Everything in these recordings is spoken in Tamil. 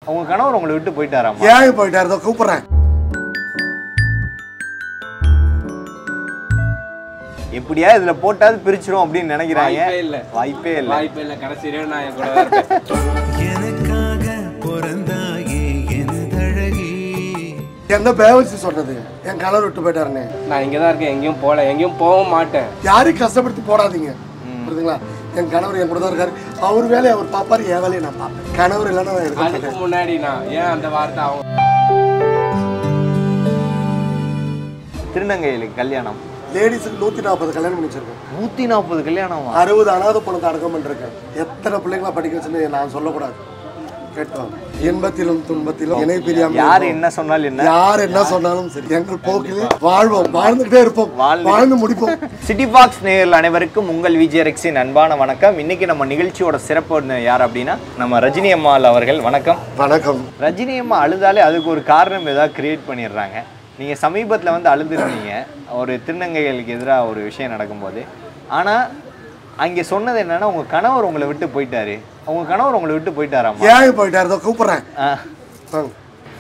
உங்க கணவர் உங்களை விட்டு போயிட்டாராமா ஏன் போயிட்டாரு இதோ கூப்பிடுறேன் எப்படியா இதுல போட்டாது பிரிச்சிரும் அப்படின்னு நினைக்கிறாங்க வாய்ப்பே இல்ல. வாய்ப்பே இல்ல வாய்ப்பு இல்லை கடைசி வரையும் நான் என் கூட தான் இருப்பேன் எனக்காக பிறந்தாயே எனதழகி எந்த பேவசி சொன்னது என் கணவர் விட்டு போயிட்டாருன்னு நான் இங்கே தான் இருக்கேன் எங்கேயும் போகல எங்கேயும் போகவும் மாட்டேன் யாரையும் கஷ்டப்படுத்தி போடாதீங்க புரியுதுங்களா என் கணவர் என் கூட தான் இருக்காரு அவர் வேலையை அவர் பார்ப்பாரு என் வேலையை நான் பார்ப்பேன் கணவர் இல்லைன்னா நான் இருக்க அதுக்கு மாட்டேன் முன்னாடி நான் ஏன் அந்த வார்த்தை அவங்க திருநங்கைகளுக்கு கல்யாணம் லேடிஸுக்கு நூத்தி நாற்பது கல்யாணம் பண்ணி வச்சிருக்கேன் நூத்தி நாற்பது கல்யாணமா அறுபது அனாதை பொண்ணுக்கு அடக்கம் பண்ணிருக்கேன் எத்தனை பிள்ளைங்களா படிக்க வச்சுன்னு நான் சொல்லக்கூடாது கேட்டோம் இன்பத்திலும் துன்பத்திலும் இணை பிரியாம யாரு இருப்போம். என்ன சொன்னாலும் என்ன யார் என்ன சொன்னாலும் சரி எங்கள் போக்கில் வாழ்வோம் வாழ்ந்துகிட்டே இருப்போம் வாழ்ந்து- வாழ்ந்து முடிப்போம் சிட்டி பாக்ஸ் நேயர்கள் அனைவருக்கும் உங்கள் விஜயரக்ஸின் அன்பான வணக்கம் இன்னைக்கு நம்ம நிகழ்ச்சியோட சிறப்பு யார் அப்படின்னா நம்ம ரஜினி அம்மாள் அவர்கள் வணக்கம் வணக்கம் ரஜினி அம்மா அழுதாலே அதுக்கு ஒரு காரணம் ஏதாவது கிரியேட் பண்ணிடுறாங்க நீங்க சமீபத்துல வந்து அழுதுருந்தீங்க ஒரு திருநங்கைகளுக்கு எதிராக ஒரு விஷயம் நடக்கும்போது ஆனா அங்கே சொன்னது என்னன்னா உங்க கணவர் உங்களை விட்டு போயிட்டாரு உங்க கணவர் உங்களை விட்டு போயிட்டாராமா ஏன் போயிட்டாரு இதோ கூப்பிடுறேன் ஆ, வாங்க.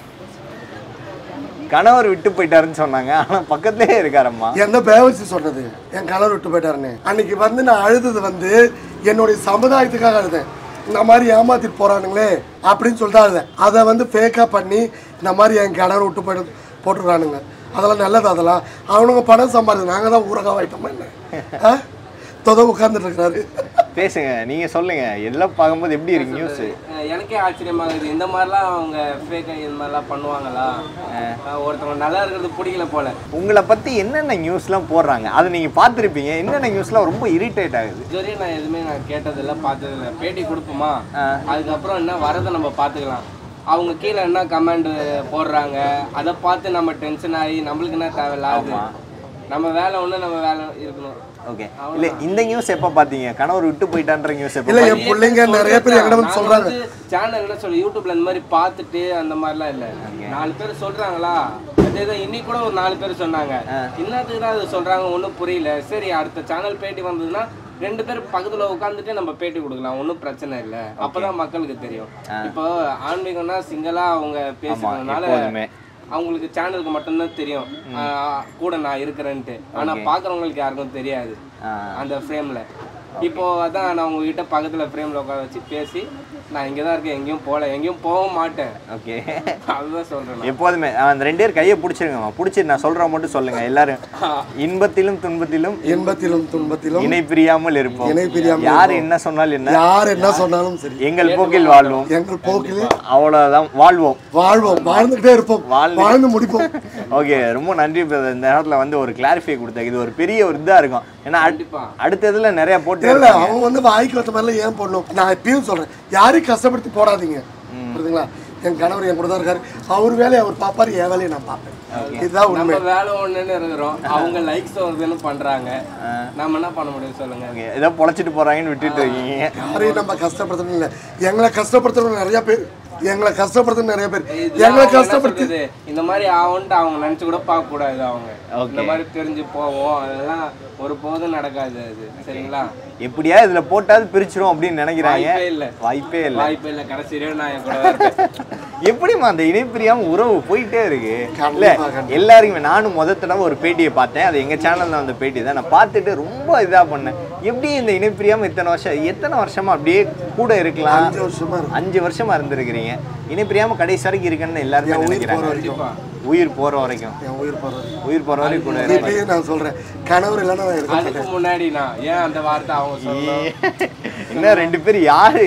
கணவர் விட்டு போயிட்டாருன்னு சொன்னாங்க ஆனா பக்கத்துலயே இருக்காரம்மா எந்த பேவசி சொன்னது என் கணவர் விட்டு போயிட்டாருன்னு அன்னைக்கு வந்து நான் அழுதது வந்து என்னுடைய சமுதாயத்துக்காக அழுதேன் இந்த மாதிரி ஏமாத்திட்டு போறானுங்களே அப்படின்னு சொல்லிட்டு அழுதேன் அதை வந்து ஃபேக்கா பண்ணி இந்த மாதிரி என் கணவர் விட்டு போயிட்டு போட்டுருக்கானுங்க அதெல்லாம் நல்லது அதெல்லாம் அவனுங்க பணம் சம்பாதிச்சு நாங்கள் தான் ஊரகாவாயிட்டோமா என்ன ஆ? தொத உட்கார்ந்துட்டு இருக்கிறாரு பேசுங்க நீங்க சொல்லுங்க எல்லாம் பார்க்கும்போது எப்படி இருக்கு நியூஸ் அஹ் எனக்கே ஆச்சரியமா இருக்குது இந்த மாதிரிலாம் அவங்க ஃபேக் இந்த மாதிரிலாம் பண்ணுவாங்களா அஹ் ஒருத்தவங்க நல்லா இருக்கிறது பிடிக்கல போல உங்களை பத்தி என்னென்ன நியூஸ்லாம் போடுறாங்க அதை நீங்க பார்த்துருப்பீங்க என்னென்ன நியூஸ்லாம் ரொம்ப இரிட்டேட் ஆகுது இதுவரையும் நான் எதுவுமே நான் கேட்டதில்ல பார்த்ததில்ல பேட்டி கொடுப்போமா ஆ. அதுக்கப்புறம் என்ன வரதை நம்ம பார்த்துக்கலாம் அவங்க கீழே என்ன கமெண்ட் போடுறாங்க அதை பார்த்து நம்ம டென்ஷன் ஆகி நம்மளுக்கு என்ன தேவையில்லாது நம்ம வேலை ஒன்று நம்ம வேலை இருக்கணும் ஓகே இல்ல இந்த நியூஸ் எப்ப பாத்தீங்க கணவர் விட்டு போயிட்டான்ற நியூஸ் எப்ப இல்ல பாத்தீங்க? என் பிள்ளைங்க நிறைய பேர் என்கிட்ட வந்து சொல்றாங்க சேனல் என்ன சொல்லி யூடியூப்ல இந்த மாதிரி பார்த்துட்டு அந்த மாதிரிலாம் இல்ல நாலு பேர் சொல்றாங்களா அதேதான் இன்னைக்கு கூட ஒரு நாலு பேர் சொன்னாங்க என்னத்துக்கு தான் அது சொல்றாங்க ஒன்றும் புரியல சரி அடுத்த சேனல் பேட்டி வந்ததுன்னா ரெண்டு பேர் பக்கத்துல உட்காந்துட்டு நம்ம பேட்டி கொடுக்கலாம் ஒன்றும் பிரச்சனை இல்லை அப்பதான் மக்களுக்கு தெரியும் இப்போ ஆன்மீகம்னா சிங்கிளா அவங்க பேசுறதுனால எப்போதுமே. அவங்களுக்கு சேனலுக்கு மட்டும்தான் தெரியும் ஆஹ் கூட நான் இருக்கிறேன்ட்டு ஆனா பாக்குறவங்களுக்கு யாருக்கும் தெரியாது ஆ. அந்த ஃப்ரேம்ல இப்போ அதான் நான் உங்ககிட்ட பக்கத்துல ஃப்ரேம்ல உட்கார வச்சு பேசி நான் இங்க தான் இருக்கேன் எங்கேயும் போகல எங்கேயும் போகவும் மாட்டேன் ஓகே அதுதான் சொல்றேன் நான். எப்போதுமே அந்த ரெண்டு பேர் கையை பிடிச்சிருங்கம்மா பிடிச்சி நான் சொல்ற மட்டும் சொல்லுங்க எல்லாரும் இன்பத்திலும் துன்பத்திலும் இன்பத்திலும் துன்பத்திலும் இணை பிரியாமல் இருப்போம் இணை பிரியாமல் யார் என்ன சொன்னாலும் என்ன யார் என்ன சொன்னாலும் சரி எங்கள் போக்கில் வாழ்வோம் எங்கள் போக்கில் அவ்வளவுதான் வாழ்வோம் வாழ்வோம் வாழ்ந்துகிட்டே இருப்போம் வாழ்ந்து- வாழ்ந்து முடிப்போம் ஓகே ரொம்ப நன்றி brother. இந்த நேரத்துல வந்து ஒரு கிளாரிஃபை கொடுத்தாங்க இது ஒரு பெரிய ஒரு இதா இருக்கும் ஏன்னா அடு- கண்டிப்பா. அடுத்த இதுல நிறைய போட்டு இல்ல அவங்க வந்து வாய்க்கு வந்த மாதிரிலாம் ஏன் போடணும் நான் இப்பயும் சொல்றேன் யாரையும் கஷ்டப்படுத்தி போடாதீங்க புரியுதுங்களா என் கணவர் என் கூட தான் இருக்காரு அவர் வேலையை அவர் பார்ப்பாரு என் வேலையை நான் பார்ப்பேன் இதுதான் உண்மை நம்ம வேலை ஒண்ணுன்னு இருக்கிறோம் அவங்க லைக்ஸ் வருதுன்னு பண்றாங்க நம்ம என்ன பண்ண முடியும் சொல்லுங்க Okay, ஏதோ பொழைச்சிட்டு போறாங்கன்னு விட்டுட்டு இருக்கீங்க யாரையும் நம்ம கஷ்டப்படுத்தணும் இல்லை எங்களை கஷ்டப்படுத்தணும் நிறைய பேர் எங்களை கஷ்டப்படுத்தணும் நிறைய பேர் இதெல்லாம் எங்களை அவங்க என்ன கஷ்டப்படுத்தி சொல்றது? இந்த மாதிரி ஆகும்ட்டு அவங்க நினைச்சு கூட பார்க்க கூடாது அவங்க Okay. இந்த மாதிரி தெரிஞ்சு போவோம் அதெல்லாம் ஒரு போதும் நடக்காது அது சரிங்களா எப்படியா இதுல போட்டாது பிரிச்சிரும் அப்படின்னு நினைக்கிறாங்க வாய்ப்பே இல்ல. வாய்ப்பே இல்ல வாய்ப்பு இல்லை கடைசி வரையும் நான் என் கூட தான் இருப்பேன் எப்படிம்மா அந்த இணைப்பிரியாம உறவு போயிட்டே இருக்கு இல்ல கண்டிப்பா, கண்டிப்பா. எல்லாருக்குமே நானும் முத தடவை ஒரு பேட்டியை பார்த்தேன் அது எங்க சேனல்ல வந்த பேட்டி தான் நான் பார்த்துட்டு ரொம்ப இதா பண்ணேன் எப்படி இந்த இணைப்பிரியாம இத்தனை வருஷம் எத்தனை வருஷமா அப்படியே கூட இருக்கலாம் அஞ்சு வருஷமா இருக்கு அஞ்சு வருஷமா இருந்திருக்கிறீங்க இணைப்பிரியாம கடைசி வரைக்கும் இருக்குன்னு எல்லாருமே என் உயிர் போற நினைக்கிறாங்க வரைக்கும் உயிர் போற வரைக்கும் என் உயிர் போற வரைக்கும் உயிர் போற வரைக்கும் கூட இருப்பாங்க. இப்பயும் நான் சொல்றேன் கணவர் இல்லைன்னா நான் இருக்க அதுக்கு மாட்டேன் முன்னாடி நான் ஏன் அந்த வார்த்தை அவங்க சொல்லணும் என்ன ரெண்டு பேரும் யாரு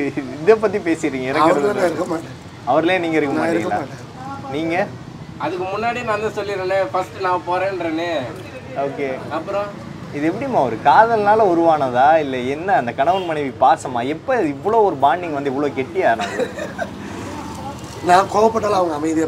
இத பத்தி பேசிடுறீங்க அவர்ல இருக்கிறது நான் இருக்க மாட்டேன் அவர்லயே நீங்க இருக்க நான் இருக்க மாட்டீங்களா நீங்க அதுக்கு முன்னாடி நான் தான் சொல்லிடுறேனே ஃபர்ஸ்ட் நான் போறேன்றேனே ஓகே அப்புறம் இது எப்படிம்மா ஒரு காதல்னால உருவானதா இல்ல என்ன அந்த கணவன் மனைவி பாசமா எப்ப இவ்வளோ ஒரு பாண்டிங் வந்து இவ்வளோ கெட்டியானது நான் கோவப்பட்டாலும் அவங்க அமைதியா போயிடுவாங்க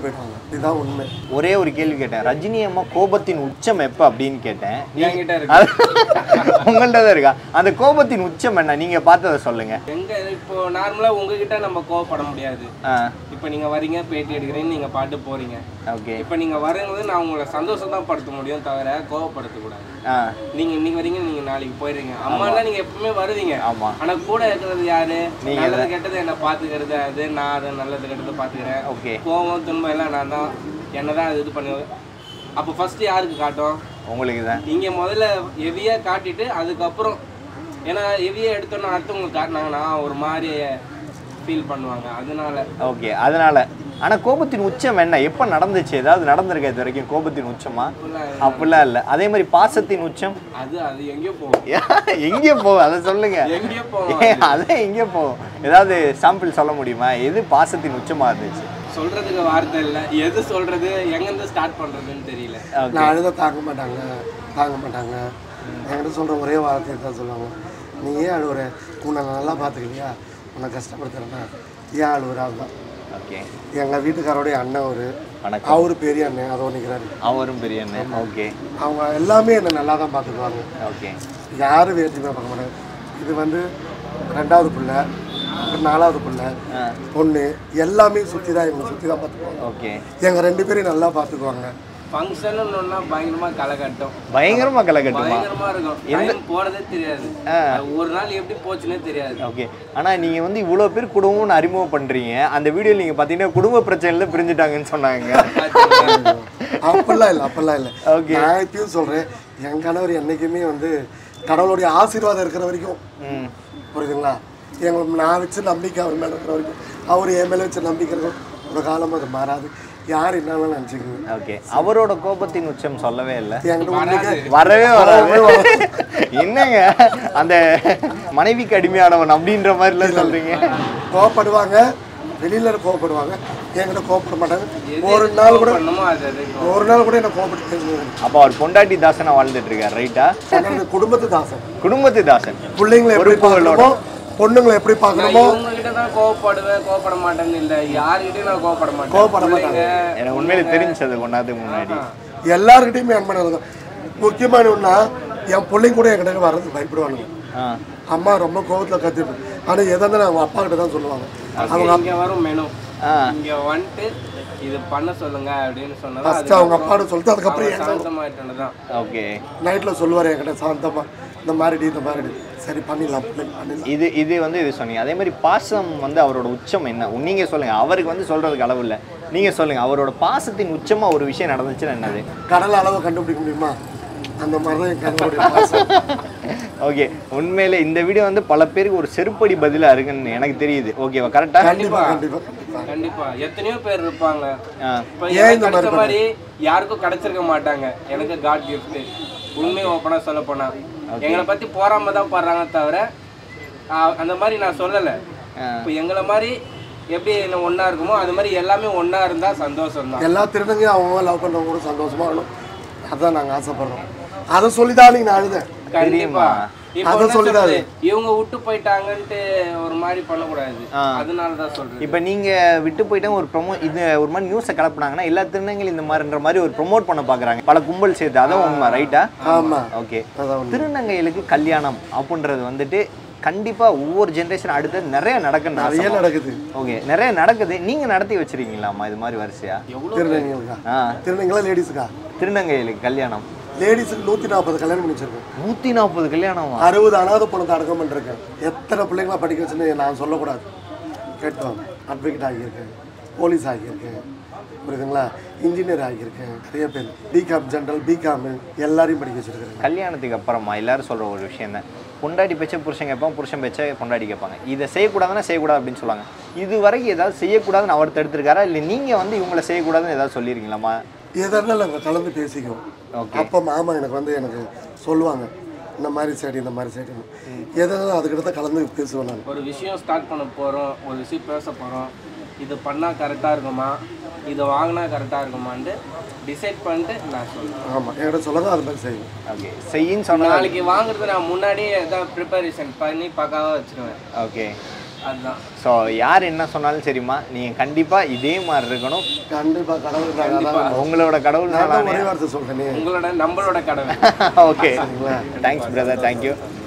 இதுதான் உண்மை ஒரே ஒரு கேள்வி கேட்டேன் ரஜினி அம்மா கோபத்தின் உச்சம் எப்ப அப்படின்னு கேட்டேன் என்கிட்ட இருக்கு அது உங்கள்ட்ட தான் இருக்கா அந்த கோபத்தின் உச்சம் என்ன நீங்க பார்த்ததை சொல்லுங்க எங்க இப்போ நார்மலா உங்ககிட்ட நம்ம கோவப்பட முடியாது ஆ இப்போ நீங்க வரீங்க பேட்டி எடுக்கிறீங்க நீங்க பாட்டு போறீங்க ஓகே இப்போ நீங்க வரும்போது நான் உங்களை சந்தோஷம் தான் படுத்த முடியும் தவிர கோவப்படுத்தக்கூடாது ஆ நீங்க இன்னைக்கு வரீங்க நீங்க நாளைக்கு போயிடுறீங்க அம்மாலாம் நீங்க எப்பவுமே வருவீங்க ஆமா ஆனா கூட இருக்கிறது யாரு நீங்க நல்லது கெட்டது என்ன பாத்துக்கிறது அது நான் அதை நல்லது கெட்டது பாத்துக்கிறேன் ஓகே கோவம் துன்பம் எல்லாம் நான் தான் என்ன தான் இது பண்ணுவேன் அப்போ ஃபர்ஸ்ட் யாருக்கு காட்டும் உங்களுக்கு தான் இங்க முதல்ல ஹெவியா காட்டிட்டு அதுக்கப்புறம் ஏன்னா ஹெவியா எடுத்தோன்னா அடுத்தவங்களுக்கு காட்டினாங்கன்னா ஒரு மாதிரி ஃபீல் பண்ணுவாங்க அதனால ஓகே அதனால ஆனா கோபத்தின் உச்சம் என்ன எப்ப நடந்துச்சு ஏதாவது நடந்திருக்கா இது வரைக்கும் கோபத்தின் உச்சமா அப்படிலாம் அப்படிலாம் இல்ல அதே மாதிரி பாசத்தின் உச்சம் அது அது எங்கேயோ போகும் எங்கே போகும் அதை சொல்லுங்க எங்கேயோ போகும் ஏன், அதான் எங்கே போகும் ஏதாவது சாம்பிள் சொல்ல முடியுமா எது பாசத்தின் உச்சமா இருந்துச்சு சொல்றதுக்கு வார்த்தை இல்லை எது சொல்றது எங்கேருந்து ஸ்டார்ட் பண்றதுன்னு தெரியல ஓகே நான் அழுத தாங்க மாட்டாங்க தாங்க மாட்டாங்க என்கிட்ட சொல்கிற ஒரே வார்த்தையை தான் சொல்லுவாங்க நீ ஏன் அழுவுற உன்னை நான் நல்லா பார்த்துக்கலையா உன்னை கஷ்டப்படுத்துறேன்னா ஏன் அழுவுற அதுதான் ஓகே எங்கள் வீட்டுக்காரோடைய அண்ணன் ஒரு வணக்கம் அவரு பெரிய அண்ணன் அதோ நிற்கிறாரு அவரும் பெரிய அண்ணன் ஓகே அவங்க எல்லாமே என்னை நல்லா தான் பார்த்துக்குவாங்க ஓகே யாரும் வேற்றுமே பார்க்க மாட்டாங்க இது வந்து ரெண்டாவது பிள்ளை அப்புறம் நாலாவது பிள்ளை ஆ பொண்ணு எல்லாமே சுற்றி தான் இவங்க சுற்றி தான் பார்த்துக்குவாங்க ஓகே எங்கள் ரெண்டு பேரையும் நல்லா பார்த்துக்குவாங்க ஃபங்க்ஷன் ஒன்னா பயங்கரமா களை கட்டும் பயங்கரமா களை கட்டுமா பயங்கரமா இருக்கும் டைம் போறதே தெரியாது அது ஒரு நாள் எப்படி போச்சுன்னே தெரியாது ஓகே ஆனா நீங்க வந்து இவ்வளவு பேர் குடும்பம்னு அறிமுகம் பண்றீங்க அந்த வீடியோல நீங்க பாத்தீங்கன்னா குடும்ப பிரச்சனையில தான் பிரிஞ்சுட்டாங்கன்னு சொன்னாங்க அப்பெல்லாம் இல்லை அப்பெல்லாம் இல்லை Okay. நான் இப்பயும் சொல்கிறேன் என் கணவர் என்றைக்குமே வந்து கடவுளுடைய ஆசீர்வாதம் இருக்கிற வரைக்கும் ம் புரியுதுங்களா எங்களுக்கு நான் வச்ச நம்பிக்கை அவர் மேலே இருக்கிற வரைக்கும் அவர் என் மேலே வச்ச நம்பிக்கை இருக்கும் ஒரு காலம் அது மாறாது யார் என்னன்னு நினச்சிக்கோங்க ஓகே அவரோட கோபத்தின் உச்சம் சொல்லவே இல்லை என்கிட்ட உண்மைக்கே வரவே வராது என்னங்க அந்த மனைவிக்கு அடிமையானவன் அப்படின்ற மாதிரிலாம் சொல்றீங்க கோவப்படுவாங்க வெளியில கோவப்படுவாங்க என்கிட்ட கோவப்பட மாட்டாங்க ஒரு நாள் கூட பண்ணுமோ அது அது ஒரு நாள் கூட என்ன கோவப்பட்டு பேசுவாங்க அப்போ அவர் பொண்டாட்டி தாசனா வாழ்ந்துட்டு இருக்காரு ரைட்டா எனக்கு குடும்பத்து தாசன் குடும்பத்து தாசன் பிள்ளைங்களை எப்படி பார்க்கணுமோ பொண்ணுங்களை எப்படி நான் பார்க்கணுமோ இவங்க கிட்ட தான் கோவப்படுவேன் கோவப்பட மாட்டேன்னு இல்ல யாருகிட்டயும் நான் கோவப்பட மாட்டேன் கோவப்பட மாட்டாங்க. பிள்ளைங்க, எனக்கு உண்மையிலே தெரிஞ்சது கொண்டாதுக்கு முன்னாடி எல்லாருக்கிட்டையுமே அன்பு இருக்கும் முக்கியமான ஒன்றா என் பிள்ளைங்க கூட என்கிட்ட வர்றதுக்கு பயப்படுவானுங்க ஆ அம்மா ரொம்ப கோவத்தில் கத்திட்டு ஆனால் எதாக இருந்தாலும் அவங்க அப்பா கிட்ட தான் சொல்லுவாங்க அவங்க இங்க வரும் மெனு ஆ இங்க வந்துட்டு இது பண்ண சொல்லுங்க அப்படின்னு சொன்னதா ஃபஸ்ட்டு அவங்க அப்பாட்ட சொல்லிட்டு அதுக்கப்புறம் என் சாந்தமாயிட்டதான் ஓகே நைட்டில் சொல்லுவார் என்கிட்ட சாந்தமா இந்த மாதிரிடி இந்த மாதிரிடி சரி பண்ணிடலாம் பிள்ளைங்க பண்ணிடலாம் இது இது வந்து இது சொன்னீங்க அதே மாதிரி பாசம் வந்து அவரோட உச்சம் என்ன நீங்க சொல்லுங்க அவருக்கு வந்து சொல்றதுக்கு அளவு இல்லை நீங்க சொல்லுங்க அவரோட பாசத்தின் உச்சமா ஒரு விஷயம் நடந்துச்சுன்னா என்னது கடல் அளவை கண்டுபிடிக்க முடியுமா அந்த மாதிரி தான் என் கணவருடைய பாசம் ஓகே உண்மையிலே இந்த வீடியோ வந்து பல பேருக்கு ஒரு செருப்படி பதிலா இருக்குன்னு எனக்கு தெரியுது ஓகேவா கரெக்டா கண்டிப்பா கண்டிப்பா கண்டிப்பா கண்டிப்பா எத்தனையோ பேர் இருப்பாங்க ஆ இப்ப ஏன் எனக்கு இந்த மாதிரி கிடைச்ச மாதிரி யாருக்கும் கிடைச்சிருக்க மாட்டாங்க எனக்கு காட் gift உண்மை ஓப்பனா சொல்ல போனா எங்களை பத்தி போறாம தான் படுறாங்க தவிர ஆஹ், அந்த மாதிரி நான் சொல்லல ஆ. இப்போ எங்களை மாதிரி எப்படி என்ன ஒண்ணா இருக்குமோ அது மாதிரி எல்லாமே ஒண்ணா இருந்தா சந்தோஷம் தான் எல்லா திருடங்கையும் அவங்க லவ் பண்ணுறவங்க கூட சந்தோஷமா இருக்கணும் அதுதான் நாங்கள் ஆசைப்படுறோம் அதை சொல்லி தான் நான் அழுதேன் கண்டிப்பா இப்போ அதை என்ன சொல்லிதான் சொல்றது, இவங்க விட்டு போயிட்டாங்கன்ட்டு ஒரு மாதிரி பண்ணக்கூடாது அதனால தான் சொல்றேன் இப்போ நீங்க விட்டு போயிட்டா ஒரு ப்ரொமோ இது ஒரு மாதிரி நியூஸை கிளப்புனாங்கன்னா எல்லா திருநங்கையும் இந்த மாதிரின்ற மாதிரி ஒரு ப்ரோமோட் பண்ண பார்க்குறாங்க பல கும்பல் சேர்த்து அதான் உண்மை ரைட்டா ஆமா ஓகே அதான் உண்மை. திருநங்கைகளுக்கு கல்யாணம் அப்படின்றது வந்துட்டு கண்டிப்பா ஒவ்வொரு ஜென்ரேஷன் அடுத்து நிறைய நடக்குன்னு நிறைய ஆசை நடக்குது ஓகே நிறைய நடக்குது நீங்க நடத்தி வச்சிருக்கீங்களாம்மா இது மாதிரி வரிசையா திருநங்கைகளுக்கா ஆ திருநங்கைகளா லேடிஸுக்கா திருநங்கைகளுக்கு கல்யாணம் லேடிஸுக்கு நூற்றி நாற்பது கல்யாணம் பண்ணி வச்சிருக்கேன் நூத்தி நாற்பது கல்யாணமா அறுபது அனாதை பணத்தை அடக்கம் பண்ணிருக்கேன் எத்தனை பிள்ளைங்களா படிக்க வச்சுன்னு நான் சொல்லக்கூடாது கேட்டோம் அட்வொகேட் ஆகியிருக்கேன் போலீஸ் ஆகியிருக்கேன் புரியுதுங்களா இன்ஜினியர் ஆகியிருக்கேன் நிறைய பேர் பிகாம் ஜென்ரல் பிகாம் எல்லாரையும் படிக்க வச்சிருக்கிறேன் கல்யாணத்துக்கு அப்புறமா எல்லாரும் சொல்ற ஒரு விஷயம் தான் பொண்டாட்டி பேச்ச புருஷன் கேட்பான் புருஷன் பேச்ச பொண்டாட்டி கேட்பாங்க இதை செய்யக்கூடாதுன்னா செய்யக்கூடாது அப்படின்னு சொல்லுவாங்க இது வரைக்கும் ஏதாவது செய்யக்கூடாதுன்னு அவர் தடுத்திருக்காரா இல்லை நீங்க வந்து இவங்களை செய்யக்கூடாதுன்னு ஏதாவது சொல்லியிருக்கீங்களாமா எதனால நாங்கள் கலந்து பேசிக்குவோம் ஓகே அப்போ மாமா எனக்கு வந்து எனக்கு சொல்லுவாங்க இந்த மாதிரி சைடு இந்த மாதிரி சைடு எதனால அதுக்கிட்ட கலந்து பேசுவேன் நான் ஒரு விஷயம் ஸ்டார்ட் பண்ண போறோம் ஒரு விஷயம் பேச போறோம் இது பண்ணா கரெக்டா இருக்குமா இதை வாங்கினா கரெக்டா இருக்குமான்ட்டு டிசைட் பண்ணிட்டு நான் சொல்றேன் ஆமாம் என்கிட்ட சொல்லுங்க அது மாதிரி செய்வேன் ஓகே செய்யின்னு சொன்னா நாளைக்கு வாங்குறது நான் முன்னாடியே ஏதாவது ப்ரிப்பரேஷன் பண்ணி பக்காவா வச்சிருவேன் ஓகே அதுதான் ஸோ யார் என்ன சொன்னாலும் சரிம்மா நீங்கள் கண்டிப்பாக இதே மாதிரி இருக்கணும் கண்டிப்பா கடவுள் உங்களோட கடவுள் நான் தான் ஒரே வார்த்தை சொல்றேனே உங்களோட நம்மளோட கடமை ஓகே தேங்க்ஸ் பிரதர் தேங்க்யூ